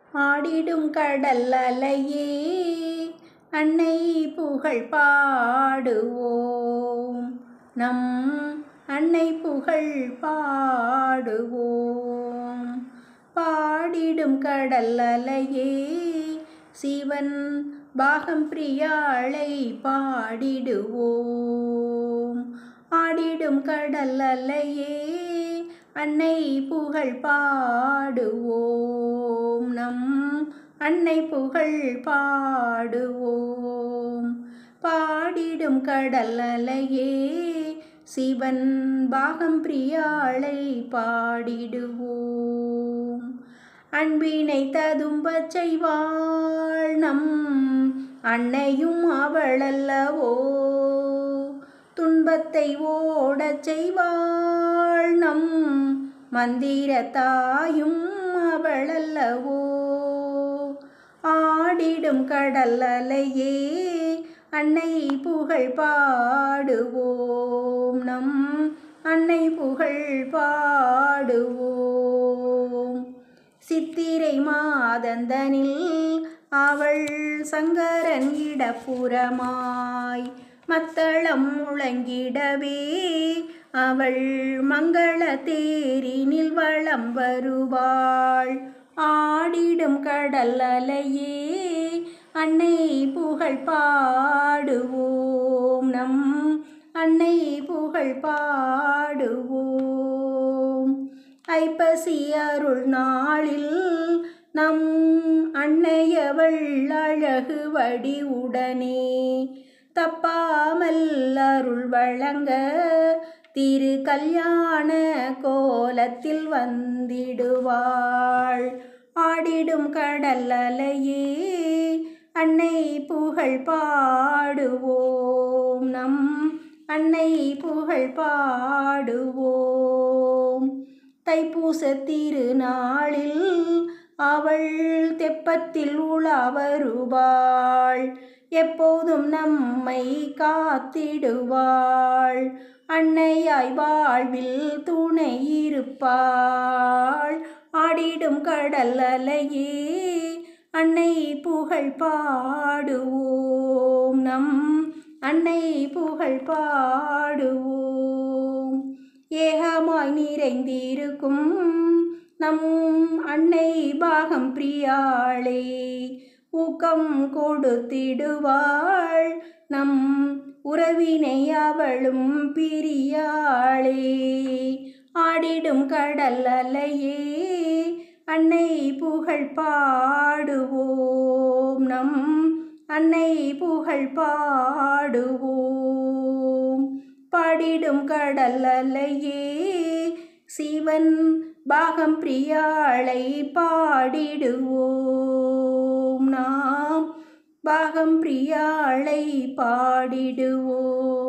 ஆடிடும் கடல் அலையே அன்னை புகழ் பாடுவோம் நம் அன்னை புகழ் பாடுவோம் பாடிடும் கடல் அலையே சிவன் பாகம் பிரியாளை பாடிடுவோம் ஆடிடும் கடல் அலையே அன்னை புகழ் பாடுவோம் நம் அன்னை புகழ் பாடுவோம் பாடிடும் கடல் அலையே சிவன் பாகம் பிரியாளை பாடிடுவோம் அன்பினை ததும்பச் செய்வாள் நம் அன்னையும் அவளல்லவோ துன்பத்தை ஓடச் செய்வாள் நம் மந்திர தாயும் அவளல்லவோ ஆடிடும் கடல் அலையே அன்னை புகழ் பாடுவோம் நம் அன்னை புகழ் பாடுவோம் சித்திரை மாதந்தனில் அவள் சங்கரன் இடப்புறமாய் மத்தளம் முழங்கிடவே அவள் மங்கள தேரினில் வளம் வருவாள் ஆடிடும் கடல் அலையே அன்னை புகழ் பாடுவோம் நம் அன்னை புகழ் பாடுவோம் ஐப்பசி அருள் நாளில் நம் அன்னையவள் அழகு வடிவுடனே தப்பாமல் அருள் வழங்க திரு கல்யாண கோலத்தில் வந்திடுவாள் ஆடிடும் கடல் அலையே அன்னை புகழ் பாடுவோம் நம் அன்னை புகழ் பாடுவோம் தைப்பூச திருநாளில் அவள் தெப்பத்தில் உலா வருவாள் எப்போதும் நம்மை காத்திடுவாள் அன்னையாய் வாழ்வில் துணை இருப்பாள் ஆடிடும் கடல் அலையே அன்னை புகழ் பாடுவோம் நம் அன்னை புகழ் பாடுவோம் ஏகமாய் நிறைந்திருக்கும் நம் அன்னை பாகம் பிரியாளே ஊக்கம் கொடுத்திடுவாள் நம் உறவினை அவளும் பிரியாளே ஆடிடும் கடல் அலையே அன்னை புகழ் பாடுவோம் நம் அன்னை புகழ் பாடுவோம் பாடிடும் கடல் அலையே சிவன் பாகம் பிரியாளை பாடிடுவோம் நாம் பாகம் பிரியாளை பாடிடுவோம்